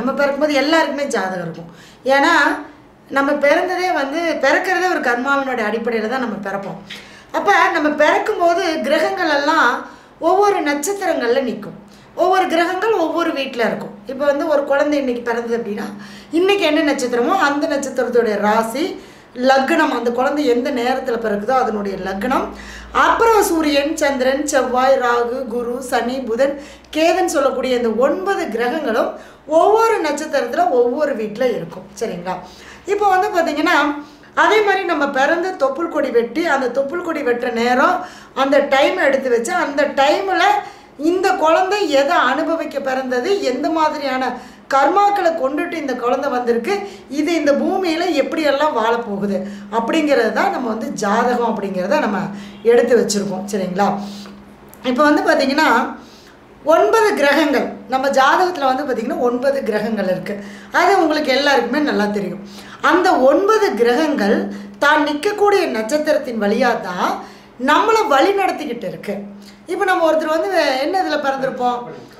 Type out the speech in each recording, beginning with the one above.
நம்ம பிறக்கும்போது எல்லாருக்குமே ஜாதகம் இருக்கும் ஏன்னா நம்ம பிறந்ததே வந்து பிறக்கிறதே ஒரு கர்மாவினுடைய அடிப்படையில் தான் நம்ம பிறப்போம் அப்போ நம்ம பிறக்கும்போது கிரகங்கள் எல்லாம் ஒவ்வொரு நட்சத்திரங்களில் நிற்கும் ஒவ்வொரு கிரகங்கள் ஒவ்வொரு வீட்டில் இருக்கும் இப்போ வந்து ஒரு குழந்தை இன்னைக்கு பிறந்தது அப்படின்னா இன்னைக்கு என்ன நட்சத்திரமோ அந்த நட்சத்திரத்துடைய ராசி லக்னம் அந்த குழந்தை எந்த நேரத்தில் பிறக்குதோ அதனுடைய லக்னம் அப்புறம் சூரியன் சந்திரன் செவ்வாய் ராகு குரு சனி புதன் கேதன் சொல்லக்கூடிய இந்த ஒன்பது கிரகங்களும் ஒவ்வொரு நட்சத்திரத்தில் ஒவ்வொரு வீட்டில் இருக்கும் சரிங்களா இப்போ வந்து பார்த்தீங்கன்னா அதே மாதிரி நம்ம பிறந்து தொப்புள் கொடி வெட்டி அந்த தொப்புள் கொடி வெட்டுற நேரம் அந்த டைம் எடுத்து வச்சு அந்த டைமில் இந்த குழந்தை எதை அனுபவிக்க பிறந்தது எந்த மாதிரியான கர்மாக்களை கொண்டுட்டு இந்த குழந்தை வந்திருக்கு இது இந்த பூமியில் எப்படியெல்லாம் வாழப் போகுது அப்படிங்கிறது தான் நம்ம வந்து ஜாதகம் அப்படிங்கிறத நம்ம எடுத்து வச்சுருக்கோம் சரிங்களா இப்போ வந்து பார்த்திங்கன்னா ஒன்பது கிரகங்கள் நம்ம ஜாதகத்தில் வந்து பார்த்திங்கன்னா ஒன்பது கிரகங்கள் இருக்குது அது உங்களுக்கு எல்லாருக்குமே நல்லா தெரியும் அந்த ஒன்பது கிரகங்கள் தான் நிற்கக்கூடிய நட்சத்திரத்தின் வழியாக தான் நம்மளை வழி நடத்திக்கிட்டு இருக்கு இப்போ நம்ம ஒருத்தர் வந்து என்ன இதில் பிறந்திருப்போம்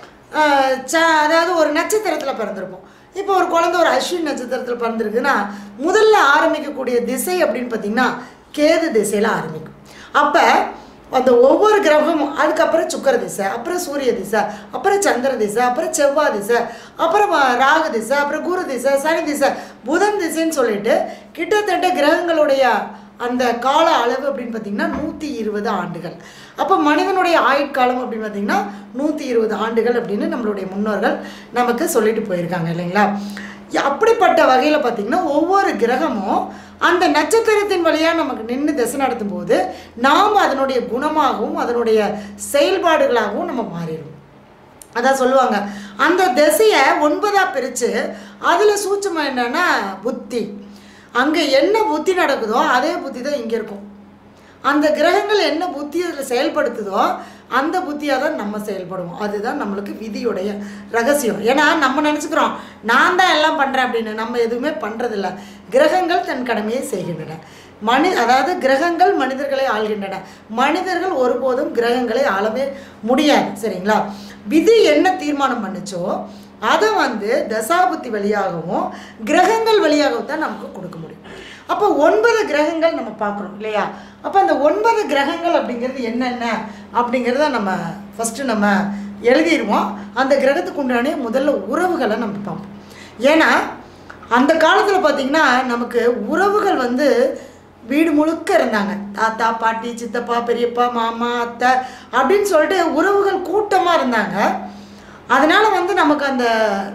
ஆஹ் ச- அதாவது ஒரு நட்சத்திரத்தில் பிறந்திருப்போம் இப்போ ஒரு குழந்தை ஒரு அஸ்வின் நட்சத்திரத்தில் பிறந்திருக்குன்னா முதல்ல ஆரம்பிக்கக்கூடிய திசை அப்படின்னு பார்த்தீங்கன்னா கேது திசையில் ஆரம்பிக்கும் அப்போ அந்த ஒவ்வொரு கிரகமும் அதுக்கப்புறம் சுக்கர திசை அப்புறம் சூரிய திசை அப்புறம் சந்திர திசை அப்புறம் செவ்வாய் திசை அப்புறம் வ- ராகு திசை அப்புறம் குரு திசை சனி திசை புதன் திசைன்னு சொல்லிட்டு கிட்டத்தட்ட கிரகங்களுடைய அந்த கால அளவு அப்படின்னு பார்த்தீங்கன்னா நூற்றி இருபது ஆண்டுகள் அப்போ மனிதனுடைய ஆயுட்காலம் அப்படின்னு பார்த்தீங்கன்னா நூற்றி இருபது ஆண்டுகள் அப்படின்னு நம்மளுடைய முன்னோர்கள் நமக்கு சொல்லிட்டு போயிருக்காங்க இல்லைங்களா அப்படிப்பட்ட வகையில் பார்த்தீங்கன்னா ஒவ்வொரு கிரகமும் அந்த நட்சத்திரத்தின் வழியாக நமக்கு நின்று திசை நடத்தும் போது நாம் அதனுடைய குணமாகவும் அதனுடைய செயல்பாடுகளாகவும் நம்ம மாறிடுவோம் அதான் சொல்லுவாங்க அந்த திசையை ஒன்பதாக பிரித்து அதில் சூட்சமாக என்னன்னா புத்தி அங்கே என்ன புத்தி நடக்குதோ அதே புத்தி தான் இங்கே இருக்கும் அந்த கிரகங்கள் என்ன புத்தி அதில் செயல்படுத்துதோ அந்த புத்தியாக தான் நம்ம செயல்படுவோம் அதுதான் நம்மளுக்கு விதியுடைய ரகசியம் ஏன்னா நம்ம நினச்சிக்கிறோம் நான் தான் எல்லாம் பண்ணுறேன் அப்படின்னு நம்ம எதுவுமே பண்ணுறதில்ல கிரகங்கள் தன் கடமையை செய்கின்றன மனி அதாவது கிரகங்கள் மனிதர்களை ஆள்கின்றன மனிதர்கள் ஒருபோதும் கிரகங்களை ஆளவே முடியாது சரிங்களா விதி என்ன தீர்மானம் பண்ணுச்சோ அதை வந்து தசாபுத்தி வழியாகவும் கிரகங்கள் வழியாகவும் தான் நமக்கு கொடுக்க முடியும் அப்போ ஒன்பது கிரகங்கள் நம்ம பார்க்குறோம் இல்லையா அப்போ அந்த ஒன்பது கிரகங்கள் அப்படிங்கிறது என்னென்ன அப்படிங்கிறத நம்ம ஃபஸ்ட்டு நம்ம எழுதிடுவோம் அந்த கிரகத்துக்கு உண்டான முதல்ல உறவுகளை நம்ம பார்ப்போம் ஏன்னா அந்த காலத்தில் பார்த்திங்கன்னா நமக்கு உறவுகள் வந்து வீடு முழுக்க இருந்தாங்க தாத்தா பாட்டி சித்தப்பா பெரியப்பா மாமா அத்தை அப்படின்னு சொல்லிட்டு உறவுகள் கூட்டமாக இருந்தாங்க அதனால் வந்து நமக்கு அந்த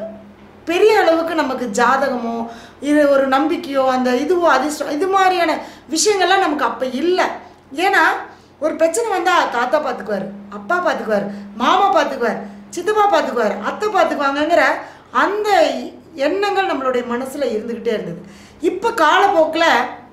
பெரிய அளவுக்கு நமக்கு ஜாதகமோ இது ஒரு நம்பிக்கையோ அந்த இதுவோ அதிர்ஷ்டம் இது மாதிரியான விஷயங்கள்லாம் நமக்கு அப்போ இல்லை ஏன்னா ஒரு பிரச்சனை வந்தால் தாத்தா பார்த்துக்குவார் அப்பா பார்த்துக்குவார் மாமா பார்த்துக்குவார் சித்தப்பா பார்த்துக்குவார் அத்தை பார்த்துக்குவாங்கங்கிற அந்த எண்ணங்கள் நம்மளுடைய மனசில் இருந்துக்கிட்டே இருந்தது இப்போ காலப்போக்கில்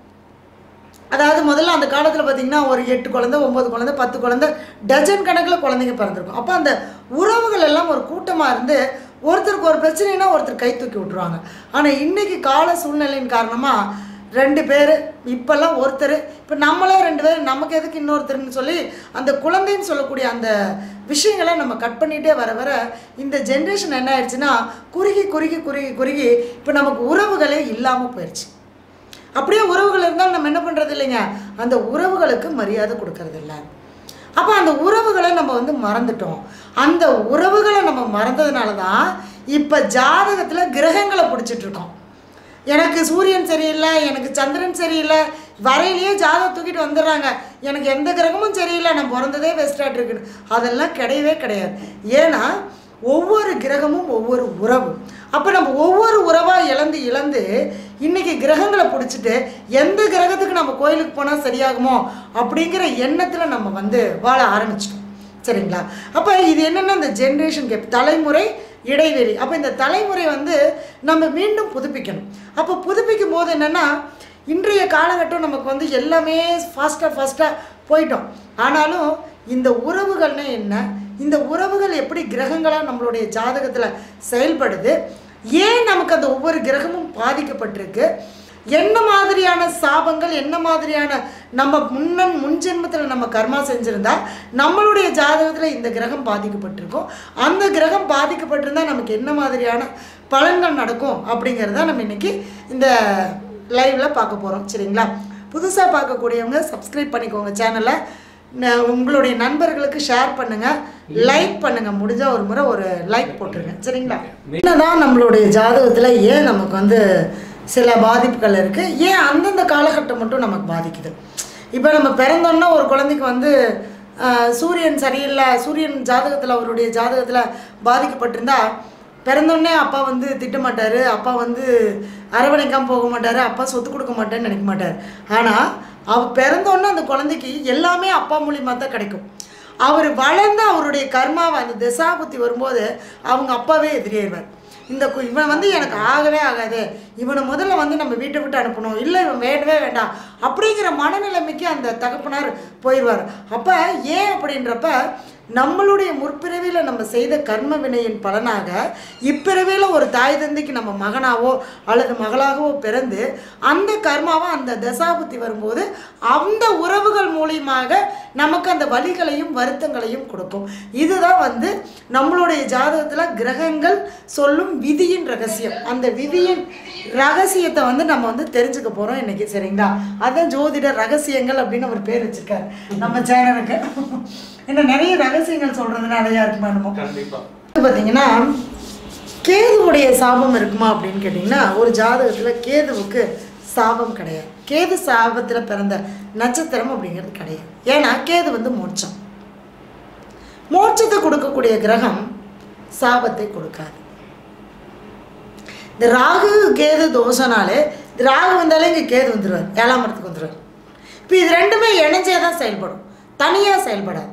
அதாவது முதல்ல அந்த காலத்தில் பார்த்தீங்கன்னா ஒரு எட்டு குழந்தை ஒம்பது குழந்தை பத்து குழந்தை டஜன் கணக்கில் குழந்தைங்க பிறந்திருக்கும் அப்போ அந்த உறவுகள் எல்லாம் ஒரு கூட்டமாக இருந்து ஒருத்தருக்கு ஒரு பிரச்சனைனா ஒருத்தர் கை தூக்கி விட்ருவாங்க ஆனால் இன்னைக்கு கால சூழ்நிலையின் காரணமாக ரெண்டு பேர் இப்போல்லாம் ஒருத்தர் இப்போ நம்மளே ரெண்டு பேர் நமக்கு எதுக்கு இன்னொருத்தர்னு சொல்லி அந்த குழந்தைன்னு சொல்லக்கூடிய அந்த விஷயங்களை நம்ம கட் பண்ணிகிட்டே வர வர இந்த ஜென்ரேஷன் என்ன ஆயிடுச்சுன்னா குறுகி குறுகி குறுகி குறுகி இப்போ நமக்கு உறவுகளே இல்லாமல் போயிடுச்சு அப்படியே உறவுகள் இருந்தாலும் நம்ம என்ன பண்ணுறது இல்லைங்க அந்த உறவுகளுக்கு மரியாதை கொடுக்கறது இல்ல அப்போ அந்த உறவுகளை நம்ம வந்து மறந்துட்டோம் அந்த உறவுகளை நம்ம மறந்ததுனால தான் இப்போ ஜாதகத்தில் கிரகங்களை பிடிச்சிட்டு இருக்கோம் எனக்கு சூரியன் சரியில்லை எனக்கு சந்திரன் சரியில்லை வரையிலேயே ஜாதகம் தூக்கிட்டு வந்துடுறாங்க எனக்கு எந்த கிரகமும் சரியில்லை நான் பிறந்ததே வெஸ்டாட் இருக்குன்னு அதெல்லாம் கிடையவே கிடையாது ஏன்னா ஒவ்வொரு கிரகமும் ஒவ்வொரு உறவு அப்போ நம்ம ஒவ்வொரு உறவாக இழந்து இழந்து இன்னைக்கு கிரகங்களை பிடிச்சிட்டு எந்த கிரகத்துக்கு நம்ம கோயிலுக்கு போனால் சரியாகுமோ அப்படிங்கிற எண்ணத்தில் நம்ம வந்து வாழ ஆரம்பிச்சிட்டோம் சரிங்களா அப்போ இது என்னென்னா இந்த ஜென்ரேஷன் கேப் தலைமுறை இடைவெளி அப்போ இந்த தலைமுறை வந்து நம்ம மீண்டும் புதுப்பிக்கணும் அப்போ புதுப்பிக்கும் போது என்னென்னா இன்றைய காலகட்டம் நமக்கு வந்து எல்லாமே ஃபாஸ்ட்டாக ஃபாஸ்ட்டாக போயிட்டோம் ஆனாலும் இந்த உறவுகள்னா என்ன இந்த உறவுகள் எப்படி கிரகங்களாக நம்மளுடைய ஜாதகத்தில் செயல்படுது ஏன் நமக்கு அந்த ஒவ்வொரு கிரகமும் பாதிக்கப்பட்டிருக்கு என்ன மாதிரியான சாபங்கள் என்ன மாதிரியான நம்ம முன்ன முன் ஜென்மத்தில் நம்ம கர்மா செஞ்சுருந்தா நம்மளுடைய ஜாதகத்தில் இந்த கிரகம் பாதிக்கப்பட்டிருக்கும் அந்த கிரகம் பாதிக்கப்பட்டிருந்தா நமக்கு என்ன மாதிரியான பலன்கள் நடக்கும் அப்படிங்கிறத நம்ம இன்னைக்கு இந்த லைவில் பார்க்க போகிறோம் சரிங்களா புதுசாக பார்க்கக்கூடியவங்க சப்ஸ்கிரைப் பண்ணிக்கோங்க சேனலை ந- உங்களுடைய நண்பர்களுக்கு ஷேர் பண்ணுங்கள் லைக் பண்ணுங்கள் முடிஞ்சால் ஒரு முறை ஒரு லைக் போட்டுருங்க சரிங்களா என்னதான் நம்மளுடைய ஜாதகத்தில் ஏன் நமக்கு வந்து சில பாதிப்புகள் இருக்குது ஏன் அந்தந்த காலகட்டம் மட்டும் நமக்கு பாதிக்குது இப்போ நம்ம பிறந்தோன்னா ஒரு குழந்தைக்கு வந்து ஆஹ், சூரியன் சரியில்லை சூரியன் ஜாதகத்தில் அவருடைய ஜாதகத்தில் பாதிக்கப்பட்டிருந்தா பிறந்தோடனே அப்பா வந்து திட்ட மாட்டார் அப்பா வந்து அரவணைக்காமல் போக மாட்டார் அப்பா சொத்து கொடுக்க மாட்டேன்னு நினைக்க மாட்டார் ஆனால் அவ பிறந்தோடனே அந்த குழந்தைக்கு எல்லாமே அப்பா மூலியமாக தான் கிடைக்கும் அவர் வளர்ந்து அவருடைய கர்மாவை அந்த திசாபுத்தி வரும்போது அவங்க அப்பாவே எதிரியாயிருவார் இந்த கு- இவன் வந்து எனக்கு ஆகவே ஆகாது இவனை முதல்ல வந்து நம்ம வீட்டை விட்டு அனுப்பணும் இல்லை இவன் வேண்டவே வேண்டாம் அப்படிங்கிற மனநிலைமைக்கு அந்த தகப்பனார் போயிடுவார் அப்போ ஏன் அப்படின்றப்ப நம்மளுடைய முற்பிறவியில் நம்ம செய்த கர்ம வினையின் பலனாக இப்பிறவியில் ஒரு தாய் தந்தைக்கு நம்ம மகனாவோ அல்லது மகளாகவோ பிறந்து அந்த கர்மாவை அந்த தசாபுத்தி வரும்போது அந்த உறவுகள் மூலியமாக நமக்கு அந்த வலிகளையும் வருத்தங்களையும் கொடுக்கும் இதுதான் வந்து நம்மளுடைய ஜாதகத்தில் கிரகங்கள் சொல்லும் விதியின் ரகசியம் அந்த விதியின் ரகசியத்தை வந்து நம்ம வந்து தெரிஞ்சுக்க போகிறோம் இன்னைக்கு சரிங்களா அதான் ஜோதிட ரகசியங்கள் அப்படின்னு ஒரு பேர் வச்சிருக்காரு நம்ம சேனலுக்கு இன்னும் நிறைய ரகசியங்கள் சொல்கிறது நிறையா இருக்குமா என்னமோ கண்டிப்பா பார்த்தீங்கன்னா கேதுவுடைய சாபம் இருக்குமா அப்படின்னு கேட்டிங்கன்னா ஒரு ஜாதகத்தில் கேதுவுக்கு சாபம் கிடையாது கேது சாபத்தில் பிறந்த நட்சத்திரம் அப்படிங்கிறது கிடையாது ஏன்னா கேது வந்து மோட்சம் மோட்சத்தை கொடுக்கக்கூடிய கிரகம் சாபத்தை கொடுக்காது இந்த ராகு கேது தோஷனாலே இந்த ராகு வந்தாலே இங்கே கேது வந்துடுவார் ஏழாம் இடத்துக்கு வந்துடுவார் இப்போ இது ரெண்டுமே இணைஞ்சே தான் செயல்படும் தனியாக செயல்படாது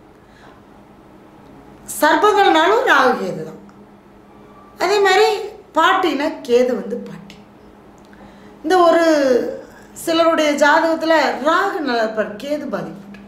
சர்ப்பங்கள்னாலும் ராகு கேது தான் அதே மாதிரி பாட்டினா கேது வந்து பாட்டி இந்த ஒரு சிலருடைய ஜாதகத்தில் ராகு நல்லா இருப்பார் கேது பாதிக்கப்பட்டிருப்பார்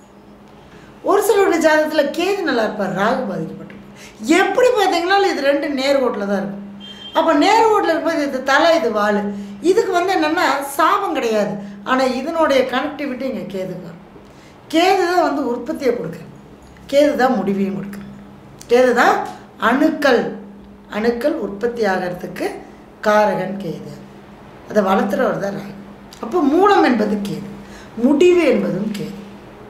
ஒரு சிலருடைய ஜாதகத்தில் கேது நல்லா இருப்பார் ராகு பாதிக்கப்பட்டிருப்பார் எப்படி பார்த்தீங்கன்னாலும் இது ரெண்டு நேர்கோட்டில் தான் இருக்கும் அப்போ நேர்கோட்டில் இருக்கும்போது இது தலை இது வால் இதுக்கு வந்து என்னென்னா சாபம் கிடையாது ஆனால் இதனுடைய கனெக்டிவிட்டி இங்கே கேதுக்கு வரும் கேது தான் வந்து உற்பத்தியை கொடுக்குறது கேது தான் முடிவையும் கொடுக்குறது கேது தான் அணுக்கள் அணுக்கள் உற்பத்தி ஆகிறதுக்கு காரகன் கேது அதை வளர்த்துறவர் தான் ராகு அப்போ மூலம் என்பது கேது முடிவு என்பதும் கேது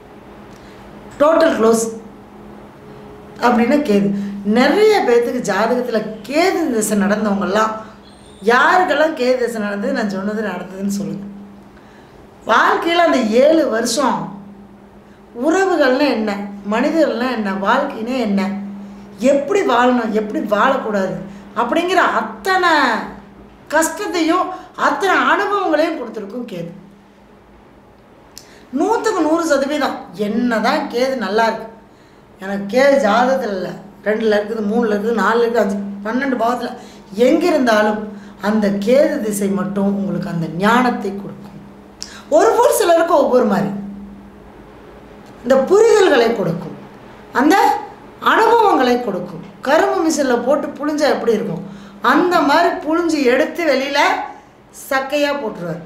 டோட்டல் க்ளோஸ் அப்படின்னா கேது நிறைய பேர்த்துக்கு ஜாதகத்தில் கேது திசை நடந்தவங்கெல்லாம் யாருக்கெல்லாம் கேது திசை நடந்தது நான் சொன்னது நடந்ததுன்னு சொல்லுங்கள் வாழ்க்கையில் அந்த ஏழு வருஷம் உறவுகள்னா என்ன மனிதர்கள்னா என்ன வாழ்க்கைனா என்ன எப்படி வாழணும் எப்படி வாழக்கூடாது அப்படிங்கிற அத்தனை கஷ்டத்தையும் அத்தனை அனுபவங்களையும் கொடுத்துருக்கும் கேது நூற்றுக்கு நூறு சதவீதம் என்ன தான் கேது நல்லா இருக்கு எனக்கு கேது ஜாதகத்தில் இல்லை ரெண்டில் இருக்குது மூணில் இருக்குது நாலில் இருக்குது அஞ்சு பன்னெண்டு பாவத்தில் எங்கே இருந்தாலும் அந்த கேது திசை மட்டும் உங்களுக்கு அந்த ஞானத்தை கொடுக்கும் ஒரு ஒரு சிலருக்கு ஒவ்வொரு மாதிரி இந்த புரிதல்களை கொடுக்கும் அந்த அனுபவங்களை கொடுக்கும் கரும்பு மிஷினில் போட்டு புழிஞ்சா எப்படி இருக்கும் அந்த மாதிரி புழிஞ்சு எடுத்து வெளியில் சக்கையாக போட்டுருவார்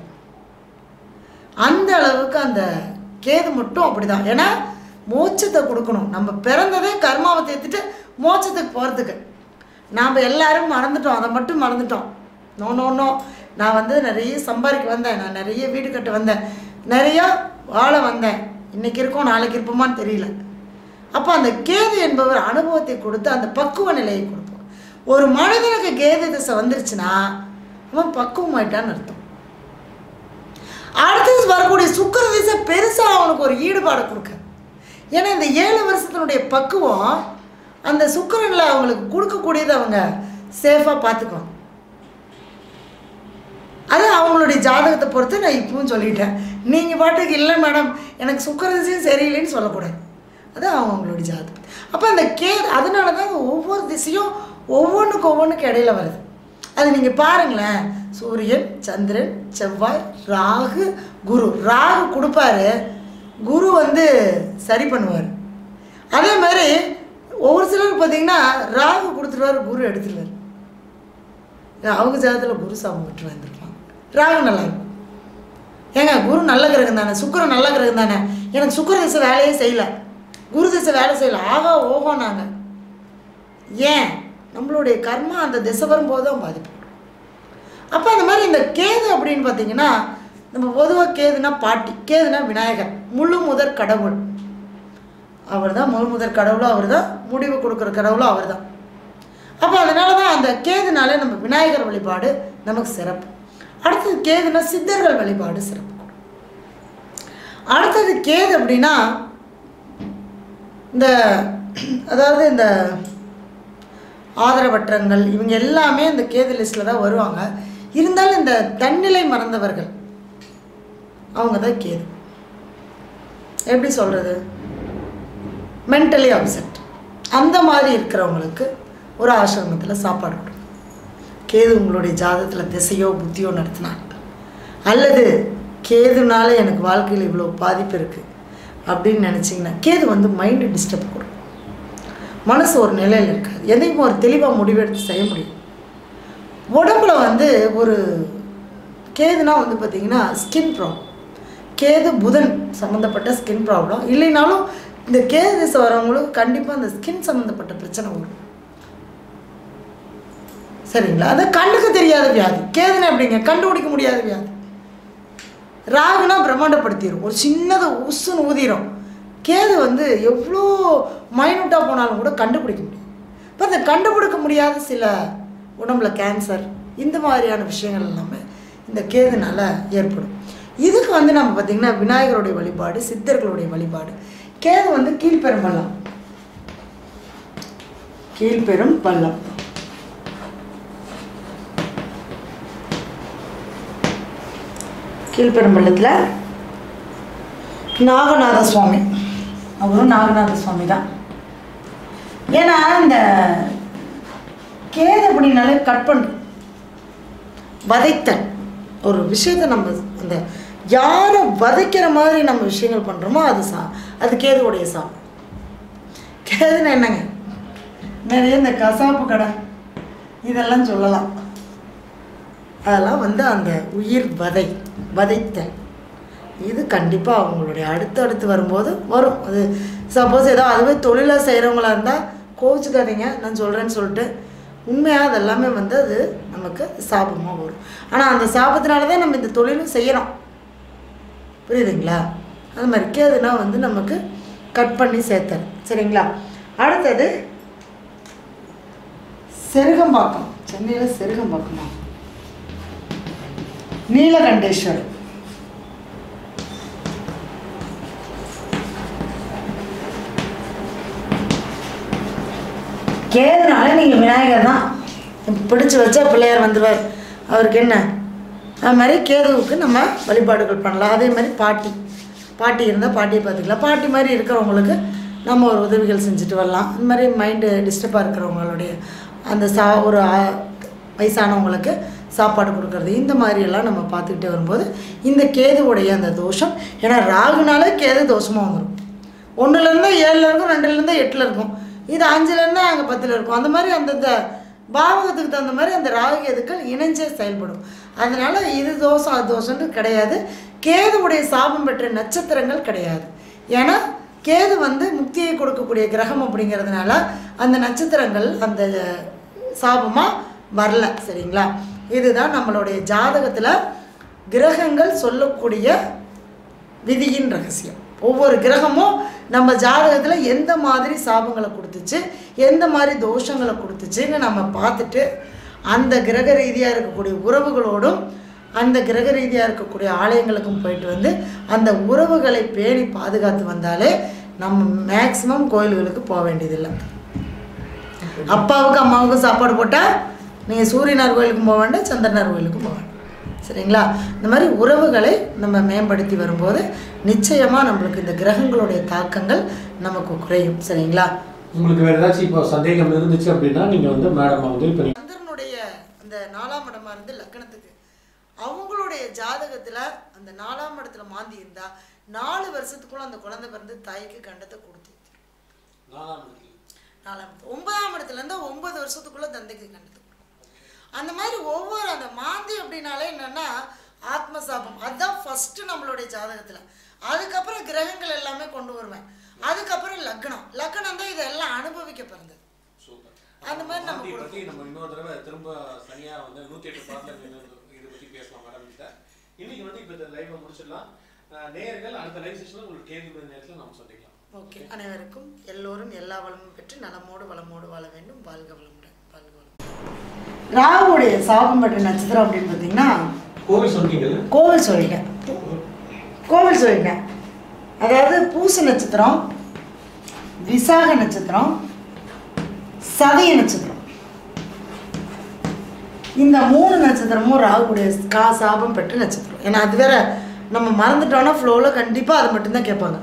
அந்த அளவுக்கு அந்த கேது மட்டும் அப்படிதான் ஏன்னா மோட்சத்தை கொடுக்கணும் நம்ம பிறந்ததே கர்மாவை தேர்த்துட்டு மோட்சத்துக்கு போகிறதுக்கு நாம் எல்லாரும் மறந்துட்டோம் அதை மட்டும் மறந்துட்டோம் நோ நோ நோ நான் வந்து நிறைய சம்பாதிக்க வந்தேன் நான் நிறைய வீடு கட்ட வந்தேன் நிறையா வாழ வந்தேன் இன்னைக்கு இருக்கோம் நாளைக்கு இருப்போமான்னு தெரியல அப்போ அந்த கேது என்பவர் அனுபவத்தை கொடுத்து அந்த பக்குவ நிலையை கொடுப்பார் ஒரு மனிதனுக்கு கேது திசை வந்துருச்சுன்னா அவன் பக்குவமாயிட்டான்னு அர்த்தம் அடுத்தது வரக்கூடிய சுக்கர திசை பெருசாக அவனுக்கு ஒரு ஈடுபாடு கொடுக்க ஏன்னா இந்த ஏழு வருஷத்தினுடைய பக்குவம் அந்த சுக்கிரனில் அவங்களுக்கு கொடுக்கக்கூடியதை அவங்க சேஃபாக பார்த்துக்குவாங்க அது அவங்களுடைய ஜாதகத்தை பொறுத்து நான் இப்பவும் சொல்லிட்டேன் நீங்கள் பாட்டுக்கு இல்லை மேடம் எனக்கு சுக்கர திசையும் சரியில்லைன்னு சொல்லக்கூடாது அது அவங்களுடைய ஜாதகம் அப்போ அந்த கே அதனால தான் அந்த ஒவ்வொரு திசையும் ஒவ்வொன்றுக்கு ஒவ்வொன்றுக்கு இடையில வருது அது நீங்கள் பாருங்களேன் சூரியன் சந்திரன் செவ்வாய் ராகு குரு ராகு கொடுப்பாரு குரு வந்து சரி பண்ணுவார் அதே மாதிரி ஒவ்வொரு சிலருக்கு பார்த்தீங்கன்னா ராகு கொடுத்துருவாரு குரு எடுத்துருவார் அவங்க ஜாதத்தில் குரு சாபம் விட்டு வந்திருப்பாங்க ராகு நல்லா இருக்கும் ஏங்க குரு நல்ல கிரகம் தானே சுக்கிரன் நல்ல கிரகம் தானே எனக்கு சுக்கிர திசை வேலையே செய்யல குரு திசை வேலை செய்யல ஆகா ஓகோ நாங்கள் ஏன் நம்மளுடைய கர்மா அந்த திசை வரும்போது தான் பாதிப்பு அப்போ அந்த மாதிரி இந்த கேது அப்படின்னு பார்த்தீங்கன்னா நம்ம பொதுவாக கேதுனா பாட்டி கேதுனா விநாயகர் முழு முதற் கடவுள் அவர் தான் முழு முதற் கடவுளும் அவர் தான் முடிவு கொடுக்குற கடவுளும் அவர் தான் அப்போ அதனால தான் அந்த கேதுனாலே நம்ம விநாயகர் வழிபாடு நமக்கு சிறப்பு அடுத்தது கேதுனா சித்தர்கள் வழிபாடு சிறப்பு அடுத்தது கேது அப்படின்னா இந்த அதாவது இந்த ஆதரவற்றங்கள் இவங்க எல்லாமே இந்த கேது லிஸ்ட்டில் தான் வருவாங்க இருந்தாலும் இந்த தன்னிலை மறந்தவர்கள் அவங்க தான் கேது எப்படி சொல்கிறது மென்டலி அப்செட் அந்த மாதிரி இருக்கிறவங்களுக்கு ஒரு ஆசிரமத்தில் சாப்பாடு கொடுக்கும் கேது உங்களுடைய ஜாதகத்தில் திசையோ புத்தியோ நடத்தினாங்க அல்லது கேதுனால எனக்கு வாழ்க்கையில் இவ்வளோ பாதிப்பு இருக்குது அப்படின்னு நினச்சிங்கன்னா கேது வந்து மைண்டு டிஸ்டர்ப் கொடுக்கும் மனசு ஒரு நிலையில் இருக்காது எதையும் ஒரு தெளிவாக முடிவெடுத்து செய்ய முடியும் உடம்புல வந்து ஒரு கேதுனா வந்து பார்த்திங்கன்னா ஸ்கின் ப்ராப்ளம் கேது புதன் சம்மந்தப்பட்ட ஸ்கின் ப்ராப்ளம் இல்லைனாலும் இந்த கேது திசை வரவங்களுக்கு கண்டிப்பாக அந்த ஸ்கின் சம்மந்தப்பட்ட பிரச்சனை வரும் சரிங்களா அது கண்ணுக்கு தெரியாத வியாதி கேதுனா எப்படிங்க கண்டுபிடிக்க முடியாத வியாதி ராகுனா பிரம்மாண்டப்படுத்திடும் ஒரு சின்னதை உசுன்னு ஊதிரும் கேது வந்து எவ்வளோ மைனூட்டாக போனாலும் கூட கண்டுபிடிக்க முடியும் இப்போ அந்த கண்டுபிடிக்க முடியாத சில உடம்புல கேன்சர் இந்த மாதிரியான விஷயங்கள் எல்லாமே இந்த கேதுனால ஏற்படும் இதுக்கு வந்து நம்ம பார்த்திங்கன்னா விநாயகருடைய வழிபாடு சித்தர்களுடைய வழிபாடு கேது வந்து கீழ்பெரும் பள்ளம் கீழ்பெரும் பள்ளம் கீழ்பெரும்பள்ளத்தில் நாகநாத சுவாமி அவரும் நாகநாத சுவாமி தான் ஏன்னா இந்த கேது அப்படின்னாலே கட் பண்ணுறது வதைத்தல் ஒரு விஷயத்தை நம்ம அந்த யாரை வதைக்கிற மாதிரி நம்ம விஷயங்கள் பண்ணுறோமோ அது சா அது கேதுவுடைய சாப்பிடும் கேதுன்னு என்னங்க நிறைய இந்த கசாப்பு கடை இதெல்லாம் சொல்லலாம் அதெல்லாம் வந்து அந்த உயிர் வதை வதைத்தல் இது கண்டிப்பாக அவங்களுடைய அடுத்தடுத்து வரும்போது வரும் அது சப்போஸ் ஏதோ அதுவே தொழிலாக செய்கிறவங்களா இருந்தால் கோவிச்சுக்காதீங்க நான் சொல்கிறேன்னு சொல்லிட்டு உண்மையாக அது எல்லாமே வந்து அது நமக்கு சாபமாக வரும் ஆனால் அந்த சாபத்தினால தான் நம்ம இந்த தொழிலும் செய்கிறோம் புரியுதுங்களா அது மாதிரி கேதுனா வந்து நமக்கு கட் பண்ணி சேர்த்தல் சரிங்களா அடுத்தது செருகம்பாக்கம் சென்னையில் செருகம்பாக்கமா நீலகண்டேஸ்வரர் கேதுனால நீங்கள் விநாயகர் தான் பிடிச்சி வச்சா பிள்ளையார் வந்துடுவார் அவருக்கு என்ன அது மாதிரி கேதுவுக்கு நம்ம வழிபாடுகள் பண்ணலாம் அதே மாதிரி பாட்டி பாட்டி இருந்தால் பாட்டியை பார்த்துக்கலாம் பாட்டி மாதிரி இருக்கிறவங்களுக்கு நம்ம ஒரு உதவிகள் செஞ்சுட்டு வரலாம் இந்த மாதிரி மைண்டு டிஸ்டர்பாக இருக்கிறவங்களுடைய அந்த சா ஒரு ஆ- வயசானவங்களுக்கு சாப்பாடு கொடுக்கறது இந்த மாதிரியெல்லாம் நம்ம பார்த்துக்கிட்டே வரும்போது இந்த கேதுவுடைய அந்த தோஷம் ஏன்னா ராகுனாலே கேது தோஷமாக வந்துடும் ஒன்றுலேருந்து ஏழில் இருக்கும் ரெண்டுலேருந்து எட்டில் இருக்கும் இது அஞ்சுலேருந்து அங்கே பத்தில் இருக்கும் அந்த மாதிரி அந்தந்த பாவகத்துக்கு தகுந்த மாதிரி அந்த ராகு கேதுக்கள் இணைஞ்சே செயல்படும் அதனால் இது தோஷம் அது தோஷம்னு கிடையாது கேதுவுடைய சாபம் பெற்ற நட்சத்திரங்கள் கிடையாது ஏன்னா கேது வந்து முக்தியை கொடுக்கக்கூடிய கிரகம் அப்படிங்கிறதுனால அந்த நட்சத்திரங்கள் அந்த சாபமாக வரல சரிங்களா இதுதான் நம்மளுடைய ஜாதகத்தில் கிரகங்கள் சொல்லக்கூடிய விதியின் ரகசியம் ஒவ்வொரு கிரகமும் நம்ம ஜாதகத்தில் எந்த மாதிரி சாபங்களை கொடுத்துச்சு எந்த மாதிரி தோஷங்களை கொடுத்துச்சுன்னு நம்ம பார்த்துட்டு அந்த கிரக ரீதியாக இருக்கக்கூடிய உறவுகளோடும் அந்த கிரக ரீதியாக இருக்கக்கூடிய ஆலயங்களுக்கும் போயிட்டு வந்து அந்த உறவுகளை பேணி பாதுகாத்து வந்தாலே நம்ம மேக்சிமம் கோயில்களுக்கு போக வேண்டியதில்லை அப்பாவுக்கு அம்மாவுக்கும் சாப்பாடு போட்டால் நீங்கள் சூரியனார் கோயிலுக்கும் போக வேண்டாம் சந்திரனார் கோயிலுக்கும் போக வேண்டாம் சரிங்களா இந்த மாதிரி உறவுகளை நம்ம மேம்படுத்தி வரும்போது நிச்சயமாக நம்மளுக்கு இந்த கிரகங்களுடைய தாக்கங்கள் நமக்கு குறையும் சரிங்களா உங்களுக்கு வேற ஏதாச்சும் இப்போ சந்தேகம் இருந்துச்சு அப்படின்னா நீங்க வந்து மேடம் வந்து இப்போ சந்திரனுடைய அந்த நாலாம் இடமா இருந்து லக்னத்துக்கு அவங்களுடைய ஜாதகத்தில் அந்த நாலாம் இடத்துல மாந்தி இருந்தா நாலு வருஷத்துக்குள்ள அந்த குழந்தை பிறந்து தாய்க்கு கண்டத்தை கொடுத்து நாலாம் இடத்துல ஒன்பதாம் இடத்துல இருந்தா ஒன்பது வருஷத்துக்குள்ள தந்தைக்கு கண்டத்தை கொடுக்கும் அந்த மாதிரி ஒவ்வொரு அந்த மாந்தி அப்படின்னாலே என்னன்னா ஆத்ம சாபம் அதுதான் ஃபஸ்ட்டு நம்மளுடைய ஜாதகத்தில் அதுக்கப்புறம் கிரகங்கள் எல்லாமே கொண்டு வருவேன் அதுக்கப்புறம் லக்னம் லக்னம் தான் இதெல்லாம் அனுபவிக்க பிறந்தது சூப்பர் அந்த மாதிரி நம்ம மாந்தி பத்தி நம்ம இன்னொரு தடவை திரும்ப தனியா வந்து நூத்தி எட்டு பாட்டுல இதை பத்தி பேசலாம் மேடம் கிட்ட இன்னைக்கு வந்து இப்ப இந்த லைவ் முடிச்சிடலாம் அஹ் நேயர்கள் அடுத்த லைவ் செஷன்ல உங்களுக்கு கேள்வி பதில் நேரத்துல நம்ம சந்திக்கலாம் ஓகே அனைவருக்கும் எல்லோரும் எல்லா வளமும் பெற்று நலமோடு வளமோடு வாழ வேண்டும் வாழ்க வளமுடன் வாழ்க வளமுடன் ராகுடைய சாபம் பெற்ற நட்சத்திரம் அப்படின்னு பார்த்தீங்கன்னா கோவில் சொன்னீங்கல்ல கோவில் சொல்லிட்டேன் கோவில் சொல்லிட்டேன் அதாவது பூச நட்சத்திரம் விசாக நட்சத்திரம் சதய நட்சத்திரம் இந்த மூணு நட்சத்திரமும் ராகுடைய கா சாபம் பெற்ற நட்சத்திரம் ஏன்னா அது வேற நம்ம மறந்துட்டோம்னா ஃப்ளோவில் கண்டிப்பாக அது மட்டும்தான் கேட்பாங்க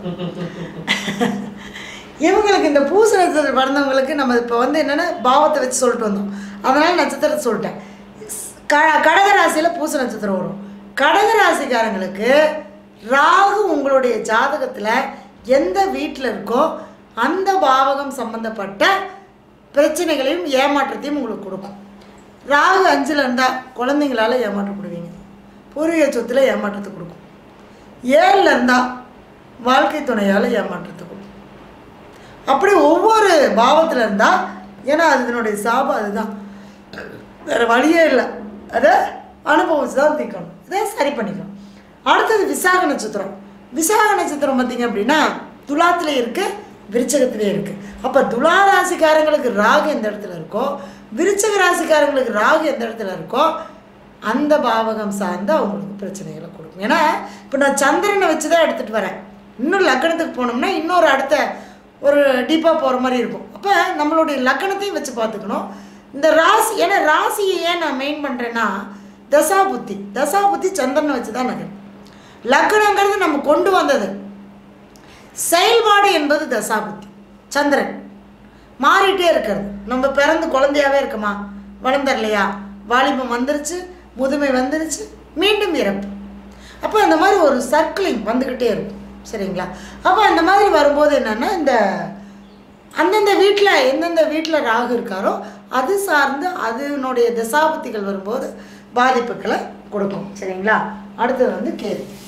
இவங்களுக்கு இந்த பூச நட்சத்திரம் பிறந்தவங்களுக்கு நம்ம இப்போ வந்து என்னென்னா பாவத்தை வச்சு சொல்லிட்டு வந்தோம் அதனால் நட்சத்திரத்தை சொல்லிட்டேன் க கடகராசியில் பூச நட்சத்திரம் வரும் கடகராசிக்காரங்களுக்கு ராகு உங்களுடைய ஜாதகத்தில் எந்த வீட்டில் இருக்கோ அந்த பாவகம் சம்பந்தப்பட்ட பிரச்சனைகளையும் ஏமாற்றத்தையும் உங்களுக்கு கொடுக்கும் ராகு அஞ்சில் இருந்தால் குழந்தைங்களால ஏமாற்றப்படுவீங்க பூர்வீக சொத்துல ஏமாற்றத்தை கொடுக்கும் ஏழில் இருந்தால் வாழ்க்கை துணையால் ஏமாற்றத்தை கொடுக்கும் அப்படி ஒவ்வொரு பாவத்தில் இருந்தால் ஏன்னா அதனுடைய சாபம் அதுதான் வேறு வழியே இல்லை அதை அனுபவிச்சு தான் தீர்க்கணும் இதை சரி பண்ணிக்கணும் அடுத்தது விசாக நட்சத்திரம் விசாக நட்சத்திரம் பார்த்தீங்க அப்படின்னா துலாத்துல இருக்கு விருச்சகத்திலே இருக்கு அப்போ துலா ராசிக்காரங்களுக்கு ராகு எந்த இடத்துல இருக்கோ விருச்சக ராசிக்காரங்களுக்கு ராகு எந்த இடத்துல இருக்கோ அந்த பாவகம் சார்ந்து அவங்களுக்கு பிரச்சனைகளை கொடுக்கும் ஏன்னா இப்போ நான் சந்திரனை வச்சு தான் எடுத்துகிட்டு வரேன் இன்னும் லக்கணத்துக்கு போனோம்னா இன்னொரு அடுத்த ஒரு டீப்பாக போகிற மாதிரி இருக்கும் அப்போ நம்மளுடைய லக்கணத்தையும் வச்சு பார்த்துக்கணும் இந்த ராசி ஏன்னா ராசியை ஏன் நான் மெயின் பண்ணுறேன்னா தசா புத்தி தசா புத்தி சந்திரனை வச்சு தான் நகர் லக்கணங்கிறது நம்ம கொண்டு வந்தது செயல்பாடு என்பது தசா புத்தி சந்திரன் மாறிட்டே இருக்கிறது நம்ம பிறந்து குழந்தையாவே இருக்கமா வளர்ந்தரலையா வாலிபம் வந்துருச்சு முதுமை வந்துருச்சு மீண்டும் இறப்பு அப்போ அந்த மாதிரி ஒரு சர்க்கிளிங் வந்துக்கிட்டே இருக்கும் சரிங்களா அப்போ அந்த மாதிரி வரும்போது என்னென்னா இந்த அந்தந்த வீட்டில் எந்தெந்த வீட்டில் ராகு இருக்காரோ அது சார்ந்து அதனுடைய தசாபத்திகள் வரும்போது பாதிப்புகளை கொடுக்கும் சரிங்களா அடுத்தது வந்து கேது